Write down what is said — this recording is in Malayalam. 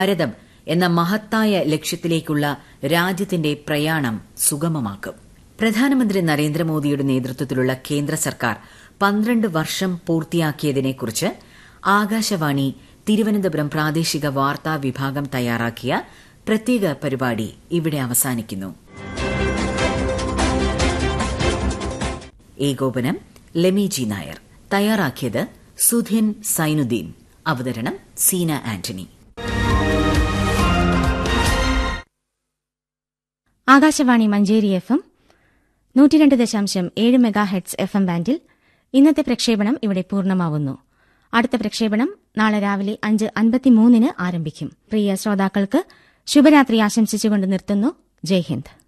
ഭാരതം എന്ന മഹത്തായ ലക്ഷ്യത്തിലേക്കുള്ള രാജ്യത്തിന്റെ പ്രയാണം സുഗമമാക്കും പ്രധാനമന്ത്രി നരേന്ദ്രമോദിയുടെ നേതൃത്വത്തിലുള്ള കേന്ദ്ര സർക്കാർ പന്ത്രണ്ട് വർഷം പൂർത്തിയാക്കിയതിനെക്കുറിച്ച് ആകാശവാണി തിരുവനന്തപുരം പ്രാദേശിക വാർത്താ വിഭാഗം തയ്യാറാക്കിയ പ്രത്യേക പരിപാടി ഇവിടെ അവസാനിക്കുന്നു ഏകോപനം ലെമി നായർ തയ്യാറാക്കിയത് സുധിൻ സൈനുദ്ദീൻ അവതരണം സീന ആന്റണി ആകാശവാണി മഞ്ചേരി എഫ് എം നൂറ്റിരണ്ട് ദശാംശം ഏഴ് മെഗാ ഹെഡ്സ് എഫ് എം ബാൻഡിൽ ഇന്നത്തെ പ്രക്ഷേപണം ഇവിടെ പൂർണ്ണമാവുന്നു അടുത്ത പ്രക്ഷേപണം നാളെ രാവിലെ അഞ്ച് അൻപത്തിമൂന്നിന് ആരംഭിക്കും പ്രിയ ശ്രോതാക്കൾക്ക് ശുഭരാത്രി ആശംസിച്ചുകൊണ്ട് നിർത്തുന്നു ജയ് ഹിന്ദ്